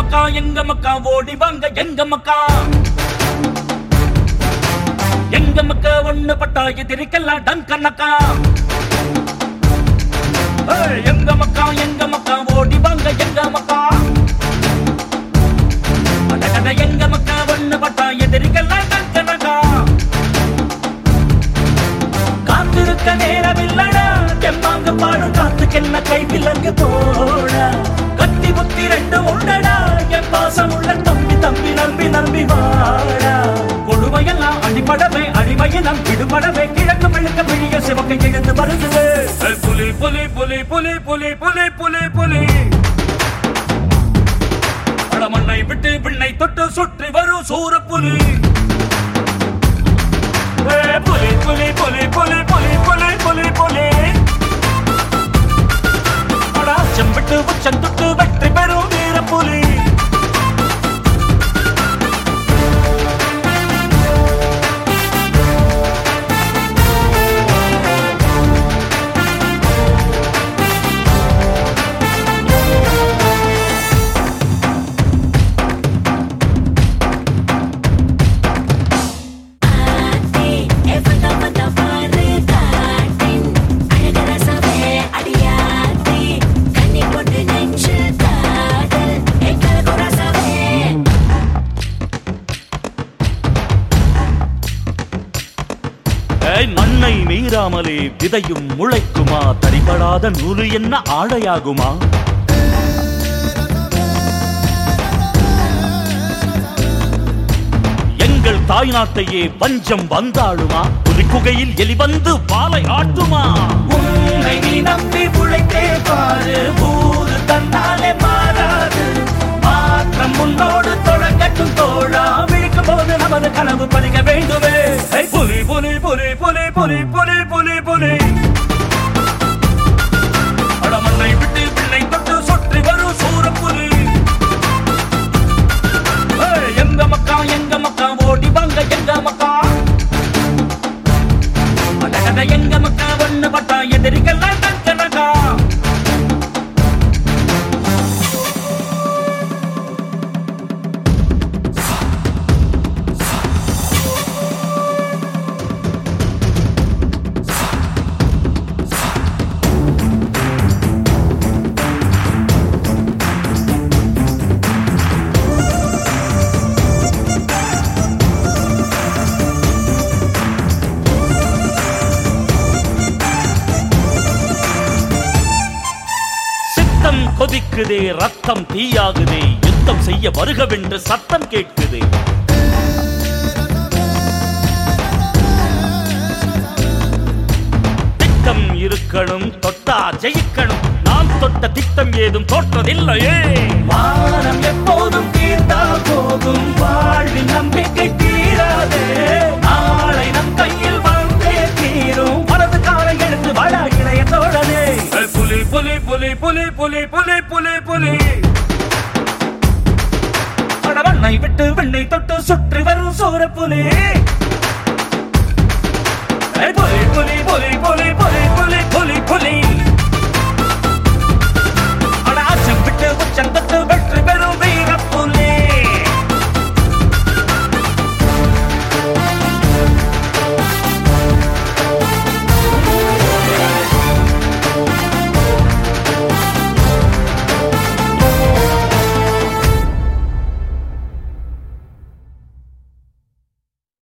மக்கா எங்க மக்கா ஓடி வாங்க எங்க மக்கா எங்க மக்கா ஒண்ணு பட்டா எதிரிக்கெல்லாம் டங்கனக்கா ஏய், எங்க மக்கா எங்க மக்கா ஓடி வாங்க எங்க மக்கா அடடட, எங்க மக்கா ஒண்ணு பட்டா எதிரிக்கெல்லாம் டங்கனக்கா காத்திருக்க நேரமில்லடா எம்மாங்க பாடும் காத்துக்கென்ன கை விலங்கு போட கத்தி புத்தி ரெண்டு உண்டடா என் பாசம் உள்ள தம்பி தம்பி நம்பி நம்பி வாடா கொடுமையெல்லாம் அடிபடவே அடிமையினம் விடுபடவே கிழக்கு மெழுக்க பிழிய சிவக்கை எழுந்து வருது ஏய், புலி புலி புலி புலி புலி புலி புலி புலி படமண்ணை விட்டு விண்ணை தொட்டு சுற்றி வரும் சூரப்புலி ஏய், புலி புலி புலி புலி புலி புலி புலி புலி அடா, செம்பிட்டு உச்சம் தொட்டு வெற்றி பெறும் வீர புலி ஆத்தி எவன வந்த பாரு காட்டின் அழகர சவே அடியாத்தி கண்ணி போட்டு நெஞ்சு காதல் எக்கல குரசவே ஏய், மண்ணை மீறாமலே விதையும் முளைக்குமா தரிபடாத நூறு என்ன ஆடையாகுமா எங்கள் தாய் நாட்டையே பஞ்சம் வந்தாளுமா ஒரு குகையில் எலி வந்து பாலை ஆட்டுமா உன்னை நீ நம்பி உழைத்தே பாரு ஊரு தன்னாலே மாறாது மாற்றம் முன்னோடு தொடங்கட்டும் தோழா விழிக்கும் போது நமது கனவு பலிக்க வேண்டுமே ஏய், புலி புலி புலி புலி புலி புலி புலி புலி அடமண்ணை விட்டு பிள்ளை தொட்டு சுற்றி வரும் சூரப்புலி ஏய், எங்க மக்கா எங்க மக்கா ஓடி வாங்க எங்க மக்கா அடடட, எங்க மக்கா ஒண்ணு பட்டா எதிரிக்கெல்லாம் டங்கனக்கா சித்தம் கொதிக்குதே ரத்தம் தீயாகுதே யுத்தம் செய்ய வருகவென்று சத்தம் கேட்குதே திட்டம் இருக்கணும் தொட்டா ஜெயிக்கணும் நாம் தொட்ட திட்டம் ஏதும் தோற்றதில்லையே வானம் எப்போதும் தீர்ந்தால் போதும் வாழ்வின் நம்பிக்கை தீராதே நாளை நம் கையில் வந்தே தீரும் மனது காலை எடுத்து வாழ இணைய தோழனே புலி புலி புலி புலி புலி புலி புலி புலி அடவண்ணை விட்டு வெண்ணை தொட்டு சுற்றி வரும் சூர புலி புலி